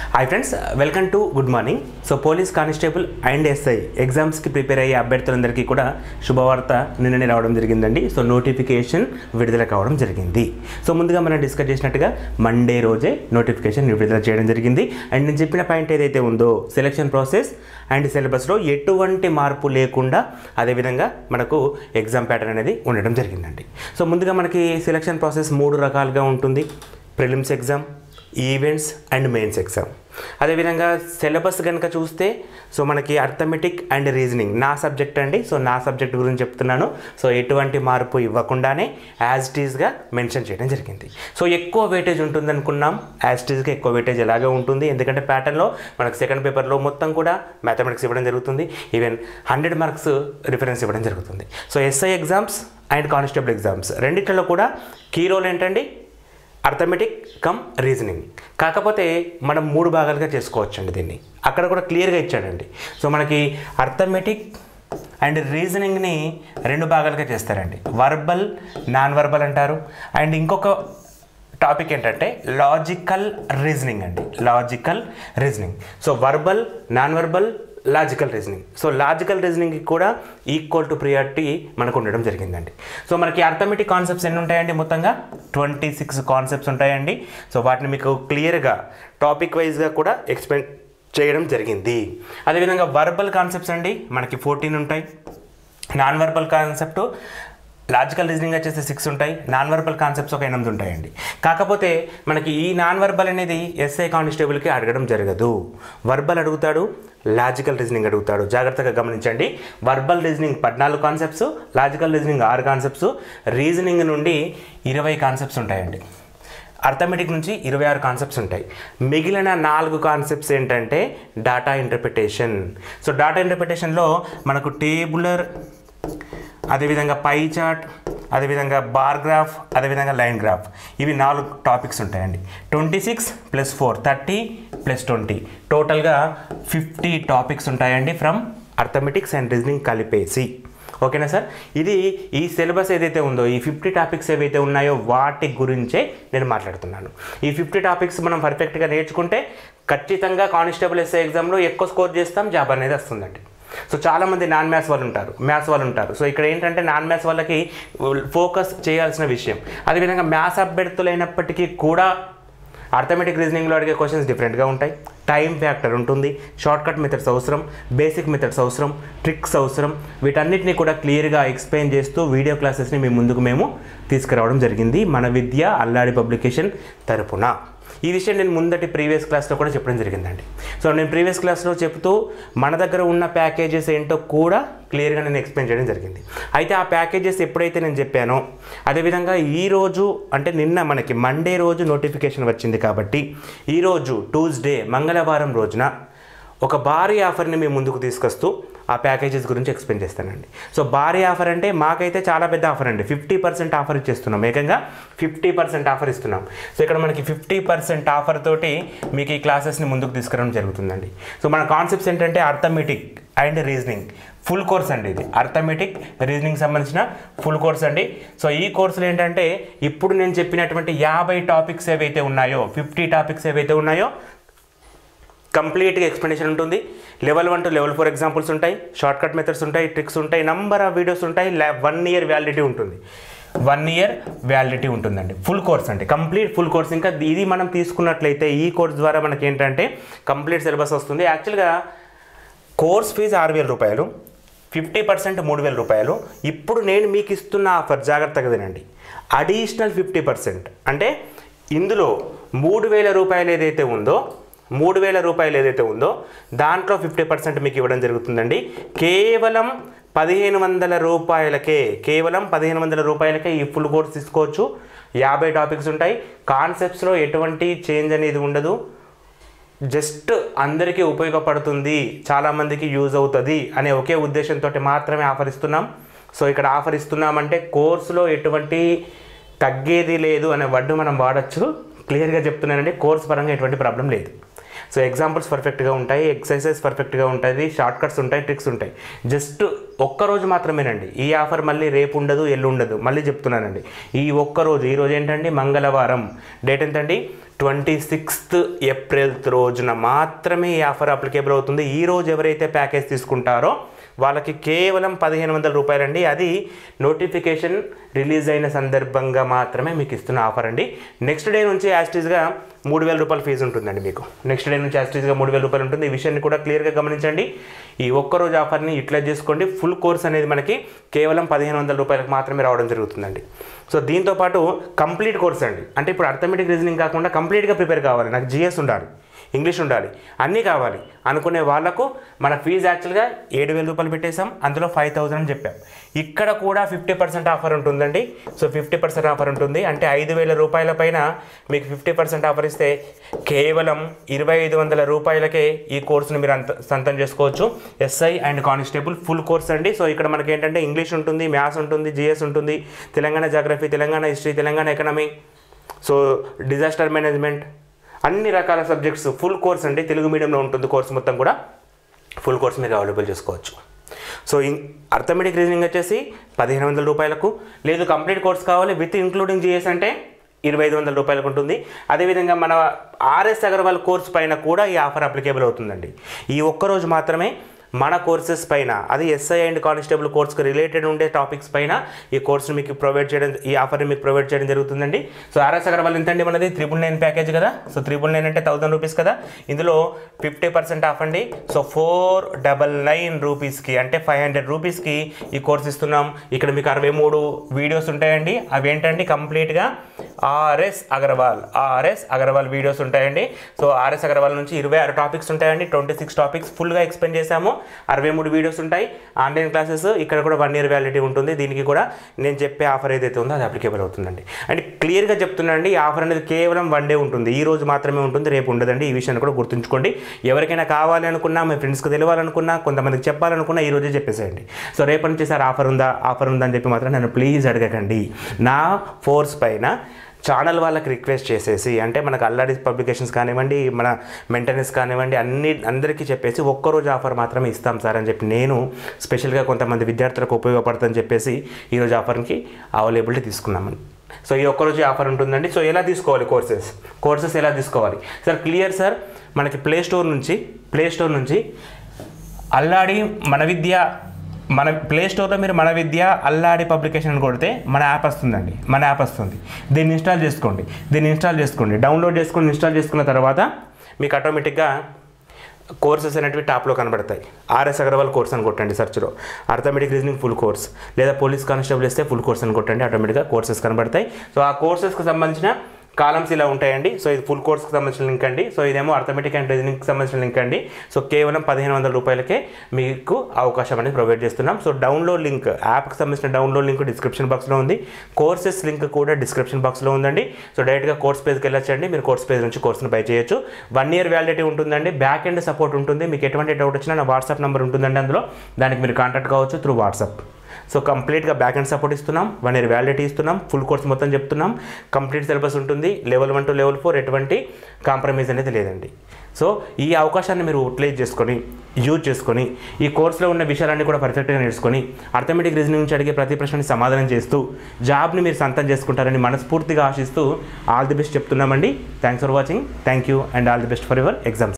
hi friends welcome to good morning so police constable and SI ఎగ్జామ్స్కి prepare అయ్యే అభ్యర్థులందరికీ కూడా శుభవార్త నిన్ననే రావడం జరిగిందండి సో నోటిఫికేషన్ విడుదల కావడం జరిగింది సో ముందుగా మనం డిస్కస్ చేసినట్టుగా మండే రోజే నోటిఫికేషన్ విడుదల చేయడం జరిగింది అండ్ నేను చెప్పిన పాయింట్ ఏదైతే ఉందో సెలక్షన్ ప్రాసెస్ అండ్ సిలబస్లో ఎటువంటి మార్పు లేకుండా అదేవిధంగా మనకు ఎగ్జామ్ ప్యాటర్న్ అనేది ఉండడం జరిగిందండి సో ముందుగా మనకి సెలక్షన్ ప్రాసెస్ మూడు రకాలుగా ఉంటుంది prelims exam events and mains exam అదేవిధంగా సిలబస్ కనుక చూస్తే సో మనకి అర్థమెటిక్ అండ్ రీజనింగ్ నా సబ్జెక్ట్ అండి సో నా సబ్జెక్ట్ గురించి చెప్తున్నాను సో ఎటువంటి మార్పు ఇవ్వకుండానే యాజ్ ఇట్ ఈస్గా మెన్షన్ చేయడం జరిగింది సో ఎక్కువ వెయిటేజ్ ఉంటుంది అనుకున్నాం యాజ్ ఇట్ ఈస్గా ఎక్కువ వెయిటేజ్ ఎలాగే ఉంటుంది ఎందుకంటే ప్యాటర్న్లో మనకు సెకండ్ పేపర్లో మొత్తం కూడా మ్యాథమెటిక్స్ ఇవ్వడం జరుగుతుంది ఈవెన్ హండ్రెడ్ మార్క్స్ రిఫరెన్స్ ఇవ్వడం జరుగుతుంది so SI exams and constable exams రెండిట్లలో కూడా కీ రోల్ ఏంటండి అర్థమెటిక్ కమ్ రీజనింగ్ కాకపోతే మనం మూడు భాగాలుగా చేసుకోవచ్చండి దీన్ని అక్కడ కూడా క్లియర్గా ఇచ్చాడండి సో మనకి అర్థమెటిక్ అండ్ రీజనింగ్ని రెండు భాగాలుగా చేస్తారండి వర్బల్ నాన్ వర్బల్ అంటారు అండ్ ఇంకొక టాపిక్ ఏంటంటే లాజికల్ రీజనింగ్ అండి logical reasoning so verbal non verbal logical reasoning so logical రీజనింగ్కి కూడా ఈక్వల్ టు ప్రియారిటీ మనకు ఉండడం జరిగిందండి సో మనకి అర్థమెటిక్ కాన్సెప్ట్స్ ఎన్ని ఉంటాయండి మొత్తంగా ట్వంటీ సిక్స్ కాన్సెప్ట్స్ ఉంటాయండి సో వాటిని మీకు క్లియర్గా టాపిక్ వైజ్గా కూడా ఎక్స్ప్లెయిన్ చేయడం జరిగింది అదేవిధంగా వర్బల్ కాన్సెప్ట్స్ అండి మనకి ఫోర్టీన్ ఉంటాయి non verbal concept logical reasoning వచ్చేసి సిక్స్ ఉంటాయి నాన్ వర్బల్ కాన్సెప్ట్స్ ఒక ఎనిమిది ఉంటాయండి కాకపోతే మనకి ఈ నాన్ వర్బల్ అనేది ఎస్ఐ కానిస్టేబుల్కి అడగడం జరగదు వర్బల్ అడుగుతాడు లాజికల్ రీజనింగ్ అడుగుతాడు జాగ్రత్తగా గమనించండి వర్బల్ రీజనింగ్ పద్నాలుగు కాన్సెప్ట్స్ లాజికల్ రీజనింగ్ ఆరు కాన్సెప్ట్స్ రీజనింగ్ నుండి ఇరవై కాన్సెప్ట్స్ ఉంటాయండి అర్థమెటిక్ నుంచి ఇరవై ఆరు కాన్సెప్ట్స్ ఉంటాయి మిగిలిన నాలుగు కాన్సెప్ట్స్ ఏంటంటే డాటా ఇంటర్ప్రిటేషన్ సో డాటా ఇంటర్ప్రిటేషన్లో మనకు టేబులర్ అదేవిధంగా పై చార్ట్ అదేవిధంగా బార్ గ్రాఫ్ అదేవిధంగా లైన్ గ్రాఫ్ ఇవి నాలుగు టాపిక్స్ ఉంటాయండి twenty six plus four thirty plus twenty టోటల్గా ఫిఫ్టీ టాపిక్స్ ఉంటాయండి ఫ్రమ్ అర్థమెటిక్స్ అండ్ రీజనింగ్ కలిపేసి ఓకేనా సార్ ఇది ఈ సిలబస్ ఏదైతే ఉందో ఈ ఫిఫ్టీ టాపిక్స్ ఏవైతే ఉన్నాయో వాటి గురించే నేను మాట్లాడుతున్నాను ఈ ఫిఫ్టీ టాపిక్స్ మనం పర్ఫెక్ట్గా నేర్చుకుంటే ఖచ్చితంగా కానిస్టేబుల్ ఎస్ఐ ఎగ్జామ్లో ఎక్కువ స్కోర్ చేస్తాం జాబ్ అనేది వస్తుందండి సో చాలామంది నాన్ మ్యాథ్స్ వాళ్ళు ఉంటారు మ్యాథ్స్ వాళ్ళు ఉంటారు సో ఇక్కడ ఏంటంటే నాన్ మ్యాథ్స్ వాళ్ళకి ఫోకస్ చేయాల్సిన విషయం అదేవిధంగా మ్యాథ్స్ అభ్యర్థులైనప్పటికీ కూడా అర్థమెటిక్ రీజనింగ్లో అడిగే క్వశ్చన్స్ డిఫరెంట్గా ఉంటాయి టైం ఫ్యాక్టర్ ఉంటుంది షార్ట్ కట్ మెథడ్స్ అవసరం బేసిక్ మెథడ్స్ అవసరం ట్రిక్స్ అవసరం వీటన్నిటిని కూడా క్లియర్గా ఎక్స్ప్లెయిన్ చేస్తూ వీడియో క్లాసెస్ని మీ ముందుకు మేము తీసుకురావడం జరిగింది మన విద్య అల్లాడి పబ్లికేషన్ తరపున ఈ విషయం నేను ముందటి ప్రీవియస్ క్లాస్లో కూడా చెప్పడం జరిగిందండి సో నేను ప్రీవియస్ క్లాస్లో చెప్తూ మన దగ్గర ఉన్న ప్యాకేజెస్ ఏంటో కూడా క్లియర్గా నేను ఎక్స్ప్లెయిన్ చేయడం జరిగింది అయితే ఆ ప్యాకేజెస్ ఎప్పుడైతే నేను చెప్పానో అదేవిధంగా ఈరోజు అంటే నిన్న మనకి మండే రోజు నోటిఫికేషన్ వచ్చింది కాబట్టి ఈరోజు ట్యూస్డే మంగళవారం రోజున ఒక భారీ ఆఫర్ని మేము ముందుకు తీసుకొస్తూ ఆ ప్యాకేజెస్ గురించి ఎక్స్ప్లెయిన్ చేస్తానండి సో భారీ ఆఫర్ అంటే మాకైతే చాలా పెద్ద ఆఫర్ అండి ఫిఫ్టీ పర్సెంట్ ఆఫర్ ఇచ్చేస్తున్నాం ఏకంగా ఫిఫ్టీ పర్సెంట్ ఆఫర్ ఇస్తున్నాం సో ఇక్కడ మనకి ఫిఫ్టీ పర్సెంట్ ఆఫర్ తోటి మీకు ఈ క్లాసెస్ని ముందుకు తీసుకురావడం జరుగుతుందండి సో మన కాన్సెప్ట్స్ ఏంటంటే arithmetic and reasoning full course అండి ఇది అర్థమెటిక్ రీజనింగ్ సంబంధించిన ఫుల్ కోర్స్ అండి సో ఈ కోర్సులు ఏంటంటే ఇప్పుడు నేను చెప్పినటువంటి యాభై టాపిక్స్ ఏవైతే ఉన్నాయో ఫిఫ్టీ టాపిక్స్ ఏవైతే ఉన్నాయో కంప్లీట్గా ఎక్స్ప్లెనేషన్ ఉంటుంది level one to level four examples ఉంటాయి షార్ట్ కట్ మెథడ్స్ ఉంటాయి ట్రిక్స్ ఉంటాయి నంబర్ ఆఫ్ వీడియోస్ ఉంటాయి వన్ ఇయర్ వ్యాలిడిటీ ఉంటుంది వన్ ఇయర్ వ్యాలిడిటీ ఉంటుందండి ఫుల్ కోర్స్ అండి కంప్లీట్ ఫుల్ కోర్స్ ఇంకా ఇది మనం తీసుకున్నట్లయితే ఈ కోర్స్ ద్వారా మనకి ఏంటంటే కంప్లీట్ సిలబస్ వస్తుంది యాక్చువల్గా కోర్స్ ఫీజు ఆరు వేల రూపాయలు ఫిఫ్టీ పర్సెంట్ మూడు వేల రూపాయలు ఇప్పుడు నేను మీకు ఇస్తున్న ఆఫర్ జాగ్రత్తగా వినండి అడిషనల్ ఫిఫ్టీ పర్సెంట్ అంటే ఇందులో మూడు వేల రూపాయలు ఏదైతే ఉందో మూడు వేల రూపాయలు ఏదైతే ఉందో దాంట్లో ఫిఫ్టీ పర్సెంట్ మీకు ఇవ్వడం జరుగుతుందండి కేవలం పదిహేను వందల రూపాయలకే కేవలం పదిహేను వందల రూపాయలకే ఈ ఫుల్ కోర్స్ తీసుకోవచ్చు యాభై టాపిక్స్ ఉంటాయి కాన్సెప్ట్స్లో ఎటువంటి చేంజ్ అనేది ఉండదు జస్ట్ అందరికీ ఉపయోగపడుతుంది చాలామందికి యూజ్ అవుతుంది అనే ఒకే ఉద్దేశంతో మాత్రమే ఆఫర్ ఇస్తున్నాం సో ఇక్కడ ఆఫర్ ఇస్తున్నామంటే కోర్సులో ఎటువంటి తగ్గేది లేదు అనే వర్డ్ మనం వాడచ్చు క్లియర్గా చెప్తున్నానండి కోర్స్ పరంగా ఎటువంటి ప్రాబ్లం లేదు సో ఎగ్జాంపుల్స్ పర్ఫెక్ట్గా ఉంటాయి ఎక్సర్సైజ్ పర్ఫెక్ట్గా ఉంటుంది షార్ట్ కట్స్ ఉంటాయి ట్రిక్స్ ఉంటాయి జస్ట్ ఒక్కరోజు మాత్రమేనండి ఈ ఆఫర్ మళ్ళీ రేపు ఉండదు ఎల్లు ఉండదు మళ్ళీ చెప్తున్నానండి ఈ ఒక్కరోజు ఈ రోజు ఏంటండి మంగళవారం డేట్ ఎంతండి ట్వంటీ సిక్స్త్ ఏప్రిల్ రోజున మాత్రమే ఈ ఆఫర్ అప్లికేబుల్ అవుతుంది ఈ రోజు ఎవరైతే ప్యాకేజ్ తీసుకుంటారో వాళ్ళకి కేవలం పదిహేను వందల రూపాయలండి అది నోటిఫికేషన్ రిలీజ్ అయిన సందర్భంగా మాత్రమే మీకు ఇస్తున్న ఆఫర్ అండి నెక్స్ట్ డే నుంచి యాస్టీస్గా మూడు వేల రూపాయల ఫీజు ఉంటుందండి మీకు నెక్స్ట్ డే నుంచి యాస్టీస్గా మూడు వేల రూపాయలు ఉంటుంది ఈ విషయాన్ని కూడా క్లియర్గా గమనించండి ఈ ఒక్కరోజు ఆఫర్ని యూటిలైజ్ చేసుకోండి ఫుల్ కోర్స్ అనేది మనకి కేవలం పదిహేను వందల రూపాయలకు మాత్రమే రావడం జరుగుతుందండి సో దీంతో పాటు కంప్లీట్ కోర్స్ అండి అంటే ఇప్పుడు అర్థమెటిక్ రీజనింగ్ కాకుండా కంప్లీట్గా ప్రిపేర్ కావాలి నాకు జిఎస్ ఉండాలి ఇంగ్లీష్ ఉండాలి అన్నీ కావాలి అనుకునే వాళ్ళకు మన ఫీజు యాక్చువల్గా ఏడు వేల రూపాయలు పెట్టేసాం అందులో ఫైవ్ థౌసండ్ అని చెప్పాం ఇక్కడ కూడా ఫిఫ్టీ పర్సెంట్ ఆఫర్ ఉంటుందండి సో ఫిఫ్టీ పర్సెంట్ ఆఫర్ ఉంటుంది అంటే ఐదు వేల రూపాయల పైన మీకు ఫిఫ్టీ పర్సెంట్ ఆఫర్ ఇస్తే కేవలం ఇరవై ఐదు వందల రూపాయలకే ఈ కోర్సును మీరు అంత సొంతం చేసుకోవచ్చు SI and constable full course అండి సో ఇక్కడ మనకి ఏంటంటే ఇంగ్లీష్ ఉంటుంది మ్యాథ్స్ ఉంటుంది జిఎస్ ఉంటుంది Telangana geography Telangana history Telangana economy so disaster management అన్ని రకాల సబ్జెక్ట్స్ ఫుల్ కోర్స్ అండి తెలుగు మీడియంలో ఉంటుంది కోర్స్ మొత్తం కూడా ఫుల్ కోర్స్ మీరు అవైలబుల్ చేసుకోవచ్చు సో ఇన్ అర్థమెటిక్ రీజనింగ్ వచ్చేసి పదిహేను వందల రూపాయలకు లేదు కంప్లీట్ కోర్స్ కావాలి విత్ ఇంక్లూడింగ్ జిఎస్ అంటే ఇరవై ఐదు వందల రూపాయలకు ఉంటుంది అదేవిధంగా మన ఆర్ఎస్ అగర్వాల్ కోర్స్ పైన కూడా ఈ ఆఫర్ అప్లికేబుల్ అవుతుందండి ఈ ఒక్కరోజు మాత్రమే మన కోర్సెస్ పైన అది ఎస్ఐ అండ్ కానిస్టేబుల్ కోర్స్కి రిలేటెడ్ ఉండే టాపిక్స్ పైన ఈ కోర్సును మీకు ప్రొవైడ్ చేయడం ఈ ఆఫర్ని మీకు ప్రొవైడ్ చేయడం జరుగుతుందండి సో ఆర్ఎస్ అగర్వాల్ ఎంత అండి మనది త్రిబుల్ నైన్ ప్యాకేజ్ కదా సో త్రిబుల్ నైన్ అంటే థౌసండ్ రూపీస్ కదా ఇందులో ఫిఫ్టీ పర్సెంట్ ఆఫ్ అండి సో ఫోర్ డబల్ నైన్ రూపీస్కి అంటే ఫైవ్ హండ్రెడ్ రూపీస్కి ఈ కోర్స్ ఇస్తున్నాం ఇక్కడ మీకు అరవై మూడు వీడియోస్ ఉంటాయండి అవి ఏంటండి కంప్లీట్గా RS Agarwal RS Agarwal videos ఉంటాయండి సో ఆర్ఎస్ అగర్వాల్ నుంచి ఇరవై ఆరు టాపిక్స్ ఉంటాయండి ట్వంటీ సిక్స్ టాపిక్స్ ఫుల్గా ఎక్స్ప్లెయిన్ చేశాము అరవై మూడు వీడియోస్ ఉంటాయి ఆన్లైన్ క్లాసెస్ ఇక్కడ కూడా వన్ ఇయర్ వ్యాలిటీ ఉంటుంది దీనికి కూడా నేను చెప్పే ఆఫర్ ఏదైతే ఉందో అది అప్లికేబుల్ అవుతుందండి అండ్ క్లియర్గా చెప్తున్నానండి ఈ ఆఫర్ అనేది కేవలం వన్ డే ఉంటుంది ఈ రోజు మాత్రమే ఉంటుంది రేపు ఉండదండి ఈ విషయాన్ని కూడా గుర్తుంచుకోండి ఎవరికైనా కావాలి అనుకున్నా మీ ఫ్రెండ్స్కి తెలియాలనుకున్నా కొంతమందికి చెప్పాలనుకున్నా ఈ రోజే చెప్పేసేయండి సో రేపటి నుంచి సార్ ఆఫర్ ఉందా ఆఫర్ ఉందా అని చెప్పి మాత్రం నన్ను ప్లీజ్ అడగకండి నా ఫోర్స్ పైన ఛానల్ వాళ్ళకి రిక్వెస్ట్ చేసేసి అంటే మనకు అల్లాడి పబ్లికేషన్స్ కానివ్వండి మన మెయింటెనెన్స్ కానివ్వండి అన్ని అందరికీ చెప్పేసి ఒక్కరోజు ఆఫర్ మాత్రమే ఇస్తాం సార్ అని చెప్పి నేను స్పెషల్గా కొంతమంది విద్యార్థులకు ఉపయోగపడుతుందని చెప్పేసి ఈరోజు ఆఫర్కి అవైలబిలిటీ తీసుకున్నామని సో ఈ ఒక్కరోజు ఆఫర్ ఉంటుందండి సో ఎలా తీసుకోవాలి కోర్సెస్ కోర్సెస్ ఎలా తీసుకోవాలి సార్ క్లియర్ సార్ మనకి ప్లే స్టోర్ నుంచి ప్లే స్టోర్ నుంచి అల్లాడి మన విద్య మన ప్లే స్టోర్లో మీరు మన విద్య అల్లాడి పబ్లికేషన్ అని కొడితే మన యాప్ వస్తుందండి మన యాప్ వస్తుంది దీన్ని ఇన్స్టాల్ చేసుకోండి దీన్ని ఇన్స్టాల్ చేసుకోండి డౌన్లోడ్ చేసుకొని ఇన్స్టాల్ చేసుకున్న తర్వాత మీకు ఆటోమేటిక్గా కోర్సెస్ అనేటివి టాప్లో కనబడతాయి ఆర్ఎస్ అగర్వాల్ కోర్స్ అని కొట్టండి సెర్చ్లో అర్థమెటిక్ రీజనింగ్ ఫుల్ కోర్స్ లేదా పోలీస్ కానిస్టేబుల్ ఇస్తే ఫుల్ కోర్స్ అని కొట్టండి ఆటోమేటిక్గా కోర్సెస్ కనబడతాయి సో ఆ కోర్సెస్కి సంబంధించిన కాలమ్స్ ఇలా ఉంటాయండి సో ఇది ఫుల్ కోర్స్కి సంబంధించిన లింక్ అండి సో ఇదేమో అర్థమెటిక్ అండ్ రీజనింగ్కి సంబంధించిన లింక్ అండి సో కేవలం పదిహేను వందల రూపాయలకే మీకు అవకాశం అనేది ప్రొవైడ్ చేస్తున్నాం సో డౌన్లోడ్ లింక్ యాప్కి సంబంధించిన డౌన్లోడ్ లింక్ డిస్క్రిప్షన్ బాక్స్లో ఉంది కోర్సెస్ లింక్ కూడా డిస్క్రిప్షన్ బాక్స్లో ఉందండి సో డైరెక్ట్గా కోర్స్ పేజ్కి వెళ్ళొచ్చండి మీరు కోర్స్ పేజ్ నుంచి కోర్స్ని బై చేయొచ్చు వన్ ఇయర్ వ్యాలిడిటీ ఉంటుందండి బ్యాక్ ఎండ్ సపోర్ట్ ఉంటుంది మీకు ఎటువంటి డౌట్ వచ్చినా నా వాట్సాప్ నెంబర్ ఉంటుందండి అందులో దానికి మీరు కాంటాక్ట్ కావచ్చు త్రూ వాట్సాప్ సో కంప్లీట్గా బ్యాక్ అండ్ సపోర్ట్ ఇస్తున్నాం వన్ ఇయర్ వ్యాలిడిటీ ఇస్తున్నాం ఫుల్ కోర్స్ మొత్తం చెప్తున్నాం కంప్లీట్ సిలబస్ ఉంటుంది level one to level four ఎటువంటి కాంప్రమైజ్ అనేది లేదండి సో ఈ అవకాశాన్ని మీరు యూటిలైజ్ చేసుకొని యూజ్ చేసుకొని ఈ కోర్సులో ఉన్న విషయాలన్నీ కూడా పర్ఫెక్ట్గా నేర్చుకొని అర్థమెటిక్ రీజనింగ్ నుంచి అడిగే ప్రతి ప్రశ్నని సమాధానం చేస్తూ జాబ్ని మీరు సొంతం చేసుకుంటారని మనస్ఫూర్తిగా ఆశిస్తూ ఆల్ ది బెస్ట్ చెప్తున్నామండి thanks for watching thank you and all the best for your exams